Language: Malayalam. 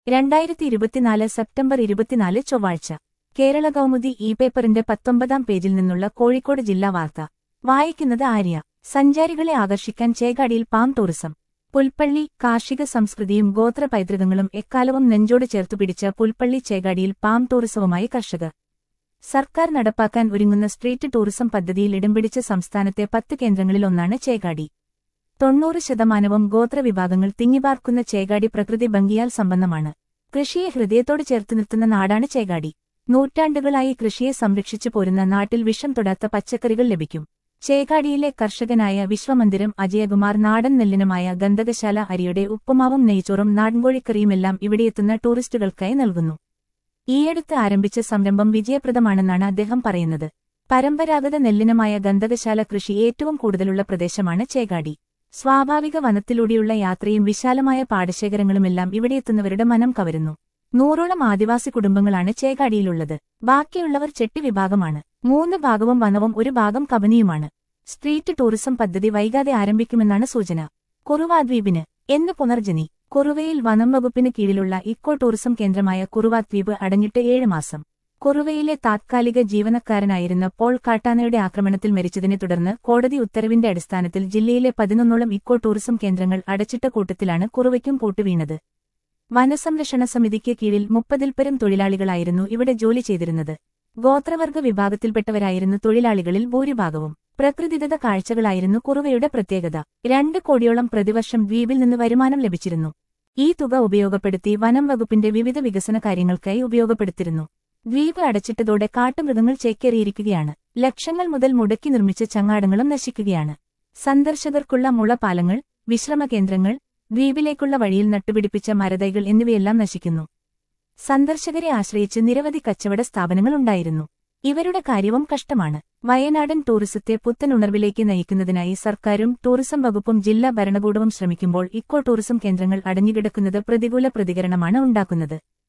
രണ്ടായിരത്തി ഇരുപത്തിനാല് സെപ്റ്റംബർ ഇരുപത്തിനാല് ചൊവ്വാഴ്ച കേരള കൗമുദി ഇ പേപ്പറിന്റെ പത്തൊമ്പതാം പേജിൽ നിന്നുള്ള കോഴിക്കോട് ജില്ലാ വാർത്ത വായിക്കുന്നത് ആര്യ സഞ്ചാരികളെ ആകർഷിക്കാൻ ചേകാടിയിൽ പാം ടൂറിസം പുൽപ്പള്ളി കാർഷിക സംസ്കൃതിയും ഗോത്ര പൈതൃകങ്ങളും എക്കാലവും നെഞ്ചോട് ചേർത്തുപിടിച്ച പുൽപ്പള്ളി ചേകാടിയിൽ പാം ടൂറിസവുമായി കർഷകർ സർക്കാർ നടപ്പാക്കാൻ ഒരുങ്ങുന്ന സ്ട്രീറ്റ് ടൂറിസം പദ്ധതിയിൽ ഇടംപിടിച്ച സംസ്ഥാനത്തെ പത്ത് കേന്ദ്രങ്ങളിലൊന്നാണ് ചേകാടി തൊണ്ണൂറ് ശതമാനവും ഗോത്രവിഭാഗങ്ങൾ തിങ്ങിപ്പാർക്കുന്ന ചേകാടി പ്രകൃതി ഭംഗിയാൽ സമ്പന്നമാണ് കൃഷിയെ ഹൃദയത്തോട് ചേർത്ത് നിർത്തുന്ന നാടാണ് ചേകാടി നൂറ്റാണ്ടുകളായി കൃഷിയെ സംരക്ഷിച്ചു പോരുന്ന നാട്ടിൽ വിഷം തൊടാത്ത പച്ചക്കറികൾ ലഭിക്കും ചേകാടിയിലെ കർഷകനായ വിശ്വമന്ദിരം അജയകുമാർ നാടൻ നെല്ലിനമായ ഗന്ധകശാല അരിയുടെ ഉപ്പുമാവും നെയ്ച്ചോറും നാടൻകോഴിക്കറിയുമെല്ലാം ഇവിടെയെത്തുന്ന ടൂറിസ്റ്റുകൾക്കായി നൽകുന്നു ഈയടുത്ത് ആരംഭിച്ച സംരംഭം വിജയപ്രദമാണെന്നാണ് അദ്ദേഹം പറയുന്നത് പരമ്പരാഗത നെല്ലിനമായ ഗന്ധകശാല കൃഷി ഏറ്റവും കൂടുതലുള്ള പ്രദേശമാണ് ചേകാടി സ്വാഭാവിക വനത്തിലൂടെയുള്ള യാത്രയും വിശാലമായ പാടശേഖരങ്ങളുമെല്ലാം ഇവിടെയെത്തുന്നവരുടെ മനം കവരുന്നു നൂറോളം ആദിവാസി കുടുംബങ്ങളാണ് ചേകാടിയിലുള്ളത് ബാക്കിയുള്ളവർ ചെട്ടി വിഭാഗമാണ് മൂന്ന് ഭാഗവും വനവും ഒരു ഭാഗം കബനിയുമാണ് സ്ട്രീറ്റ് ടൂറിസം പദ്ധതി വൈകാതെ ആരംഭിക്കുമെന്നാണ് സൂചന കുറുവാദ്വീപിന് എന്ന് പുനർജനി കുറുവയിൽ വനം വകുപ്പിന് കീഴിലുള്ള ഇക്കോ ടൂറിസം കേന്ദ്രമായ കുറുവാദ്വീപ് അടഞ്ഞിട്ട് ഏഴ് മാസം കുറുവയിലെ താത്കാലിക ജീവനക്കാരനായിരുന്ന പോൾ കാട്ടാനയുടെ ആക്രമണത്തിൽ മരിച്ചതിനെ തുടർന്ന് കോടതി ഉത്തരവിന്റെ അടിസ്ഥാനത്തിൽ ജില്ലയിലെ പതിനൊന്നോളം ഇക്കോ ടൂറിസം കേന്ദ്രങ്ങൾ അടച്ചിട്ട കൂട്ടത്തിലാണ് കുറുവയ്ക്കും പൂട്ടുവീണത് വനസംരക്ഷണ സമിതിക്ക് കീഴിൽ മുപ്പതിൽപ്പരം തൊഴിലാളികളായിരുന്നു ഇവിടെ ജോലി ചെയ്തിരുന്നത് ഗോത്രവർഗ വിഭാഗത്തിൽപ്പെട്ടവരായിരുന്നു തൊഴിലാളികളിൽ ഭൂരിഭാഗവും പ്രകൃതിദത്ത കാഴ്ചകളായിരുന്നു കുറുവയുടെ പ്രത്യേകത രണ്ട് കോടിയോളം പ്രതിവർഷം ദ്വീപിൽ നിന്ന് വരുമാനം ലഭിച്ചിരുന്നു ഈ തുക ഉപയോഗപ്പെടുത്തി വനം വകുപ്പിന്റെ വിവിധ വികസന കാര്യങ്ങൾക്കായി ഉപയോഗപ്പെടുത്തിയിരുന്നു ദ്വീപ് അടച്ചിട്ടതോടെ കാട്ടുമൃഗങ്ങൾ ചേക്കേറിയിരിക്കുകയാണ് ലക്ഷങ്ങൾ മുതൽ മുടക്കി നിർമ്മിച്ച ചങ്ങാടങ്ങളും നശിക്കുകയാണ് സന്ദർശകർക്കുള്ള മുളപാലങ്ങൾ വിശ്രമകേന്ദ്രങ്ങൾ ദ്വീപിലേക്കുള്ള വഴിയിൽ നട്ടുപിടിപ്പിച്ച മരതൈകൾ എന്നിവയെല്ലാം നശിക്കുന്നു സന്ദർശകരെ ആശ്രയിച്ച് നിരവധി കച്ചവട സ്ഥാപനങ്ങൾ ഉണ്ടായിരുന്നു ഇവരുടെ കാര്യവും കഷ്ടമാണ് വയനാടൻ ടൂറിസത്തെ പുത്തൻ ഉണർവിലേക്ക് നയിക്കുന്നതിനായി സർക്കാരും ടൂറിസം വകുപ്പും ജില്ലാ ഭരണകൂടവും ശ്രമിക്കുമ്പോൾ ഇക്കോ ടൂറിസം കേന്ദ്രങ്ങൾ അടഞ്ഞുകിടക്കുന്നത് പ്രതികൂല പ്രതികരണമാണ് ഉണ്ടാക്കുന്നത്